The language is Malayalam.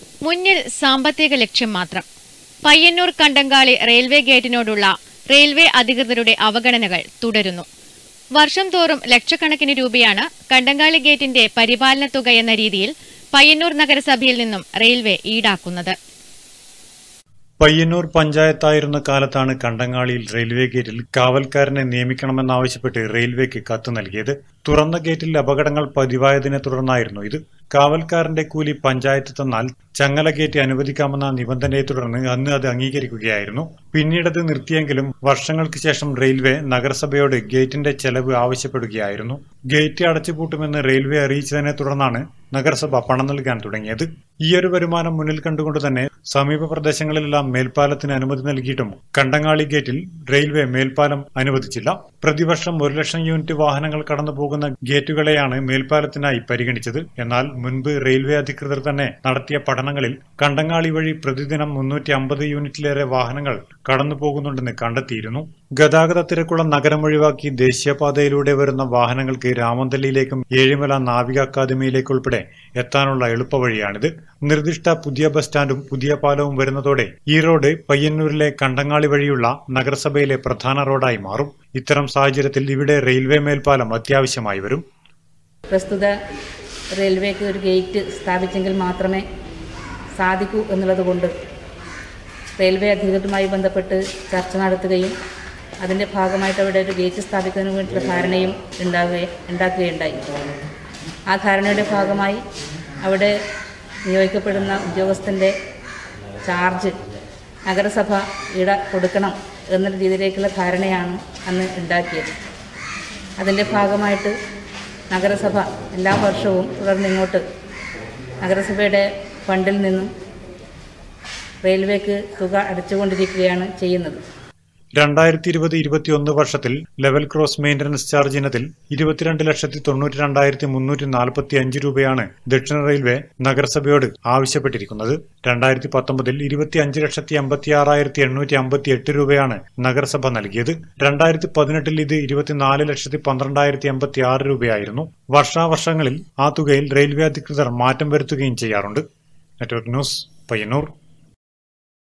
മുന്നിൽ സാമ്പത്തിക ലക്ഷ്യം മാത്രം പയ്യന്നൂർ കണ്ടങ്കാളി റെയിൽവേ ഗേറ്റിനോടുള്ള റെയിൽവേ അധികൃതരുടെ അവഗണനകൾ തുടരുന്നു വർഷം തോറും ലക്ഷക്കണക്കിന് രൂപയാണ് കണ്ടങ്കാളി ഗേറ്റിന്റെ പരിപാലന തുക എന്ന രീതിയിൽ പയ്യന്നൂർ നഗരസഭയിൽ നിന്നും റെയിൽവേ ഈടാക്കുന്നത് പയ്യന്നൂർ പഞ്ചായത്തായിരുന്ന കാലത്താണ് കണ്ടങ്ങാളിയിൽ റെയിൽവേ ഗേറ്റിൽ കാവൽക്കാരനെ നിയമിക്കണമെന്നാവശ്യപ്പെട്ട് റെയിൽവേക്ക് കത്ത് നൽകിയത് തുറന്ന ഗേറ്റിൽ അപകടങ്ങൾ പതിവായതിനെ തുടർന്നായിരുന്നു ഇത് കാവൽക്കാരന്റെ കൂലി പഞ്ചായത്ത് തന്നാൽ ചങ്ങല ഗേറ്റ് അനുവദിക്കാമെന്ന നിബന്ധനയെ തുടർന്ന് അന്ന് അത് അംഗീകരിക്കുകയായിരുന്നു പിന്നീടത് നിർത്തിയെങ്കിലും വർഷങ്ങൾക്ക് ശേഷം റെയിൽവേ നഗരസഭയോട് ഗേറ്റിന്റെ ചെലവ് ആവശ്യപ്പെടുകയായിരുന്നു ഗേറ്റ് അടച്ചുപൂട്ടുമെന്ന് റെയിൽവേ അറിയിച്ചതിനെ തുടർന്നാണ് നഗരസഭ പണം നൽകാൻ തുടങ്ങിയത് ഈയൊരു വരുമാനം മുന്നിൽ കണ്ടുകൊണ്ട് തന്നെ സമീപ പ്രദേശങ്ങളിലെല്ലാം മേൽപ്പാലത്തിന് അനുമതി നൽകിയിട്ടും കണ്ടങ്ങാളി ഗേറ്റിൽ റെയിൽവേ മേൽപ്പാലം അനുവദിച്ചില്ല പ്രതിവർഷം ഒരു ലക്ഷം യൂണിറ്റ് വാഹനങ്ങൾ കടന്നു പോകുന്ന ഗേറ്റുകളെയാണ് മേൽപ്പാലത്തിനായി പരിഗണിച്ചത് എന്നാൽ മുൻപ് റെയിൽവേ അധികൃതർ തന്നെ നടത്തിയ പഠനങ്ങളിൽ കണ്ടങ്ങാളി വഴി പ്രതിദിനം മുന്നൂറ്റി അമ്പത് യൂണിറ്റിലേറെ വാഹനങ്ങൾ കടന്നു പോകുന്നുണ്ടെന്ന് കണ്ടെത്തിയിരുന്നു ഗതാഗത തിരക്കുള്ള നഗരം ഒഴിവാക്കി ദേശീയപാതയിലൂടെ വരുന്ന വാഹനങ്ങൾക്ക് രാമന്തലിയിലേക്കും ഏഴിമല നാവിക അക്കാദമിയിലേക്ക് ഉൾപ്പെടെ എത്താനുള്ള എളുപ്പവഴിയാണിത് നിർദ്ദിഷ്ട പുതിയ ബസ് സ്റ്റാൻഡും പുതിയ പാലവും വരുന്നതോടെ ഈ റോഡ് പയ്യന്നൂരിലെ കണ്ടങ്ങാളി വഴിയുള്ള നഗരസഭയിലെ പ്രധാന റോഡായി മാറും ഇത്തരം സാഹചര്യത്തിൽ ഇവിടെ റെയിൽവേ മേൽപ്പാലം അത്യാവശ്യമായി വരും പ്രസ്തുത റെയിൽവേക്ക് ഒരു ഗേറ്റ് സ്ഥാപിച്ചെങ്കിൽ മാത്രമേ സാധിക്കൂ എന്നുള്ളതുകൊണ്ട് റെയിൽവേ അധികൃതരുമായി ബന്ധപ്പെട്ട് ചർച്ച നടത്തുകയും അതിൻ്റെ ഭാഗമായിട്ട് അവിടെ ഒരു ഗേറ്റ് സ്ഥാപിക്കുന്നതിന് വേണ്ടിയുള്ള ധാരണയും ഉണ്ടാകുക ഉണ്ടാക്കുകയുണ്ടായി ആ ധാരണയുടെ ഭാഗമായി അവിടെ നിയോഗിക്കപ്പെടുന്ന ഉദ്യോഗസ്ഥൻ്റെ ചാർജ് നഗരസഭ ഈട കൊടുക്കണം എന്ന രീതിയിലേക്കുള്ള ധാരണയാണ് അന്ന് ഉണ്ടാക്കിയത് അതിൻ്റെ ഭാഗമായിട്ട് നഗരസഭ എല്ലാ വർഷവും തുടർന്നിങ്ങോട്ട് നഗരസഭയുടെ ഫണ്ടിൽ നിന്നും റെയിൽവേക്ക് തുക അടച്ചുകൊണ്ടിരിക്കുകയാണ് ചെയ്യുന്നത് രണ്ടായിരത്തി ഇരുപത് ഇരുപത്തിയൊന്ന് വർഷത്തിൽ ലെവൽ ക്രോസ് മെയിന്റനൻസ് ചാർജ് ഇനത്തിൽ ഇരുപത്തിരണ്ട് ലക്ഷത്തി തൊണ്ണൂറ്റി രണ്ടായിരത്തി മുന്നൂറ്റി നാൽപ്പത്തി അഞ്ച് രൂപയാണ് ദക്ഷിണ റെയിൽവേ നഗരസഭയോട് ആവശ്യപ്പെട്ടിരിക്കുന്നത് രണ്ടായിരത്തി പത്തൊമ്പതിൽ ഇരുപത്തി അഞ്ച് ലക്ഷത്തി അമ്പത്തി ആറായിരത്തി എണ്ണൂറ്റി അമ്പത്തി എട്ട് രൂപയാണ് നഗരസഭ നൽകിയത് രണ്ടായിരത്തി പതിനെട്ടിൽ ഇത് ഇരുപത്തിനാല് ലക്ഷത്തി പന്ത്രണ്ടായിരത്തി എൺപത്തി ആറ് രൂപയായിരുന്നു വർഷാവർഷങ്ങളിൽ ആ തുകയിൽ റെയിൽവേ അധികൃതർ മാറ്റം വരുത്തുകയും ചെയ്യാറുണ്ട് നെറ്റ്വർക്ക് ന്യൂസ് പയ്യന്നൂർ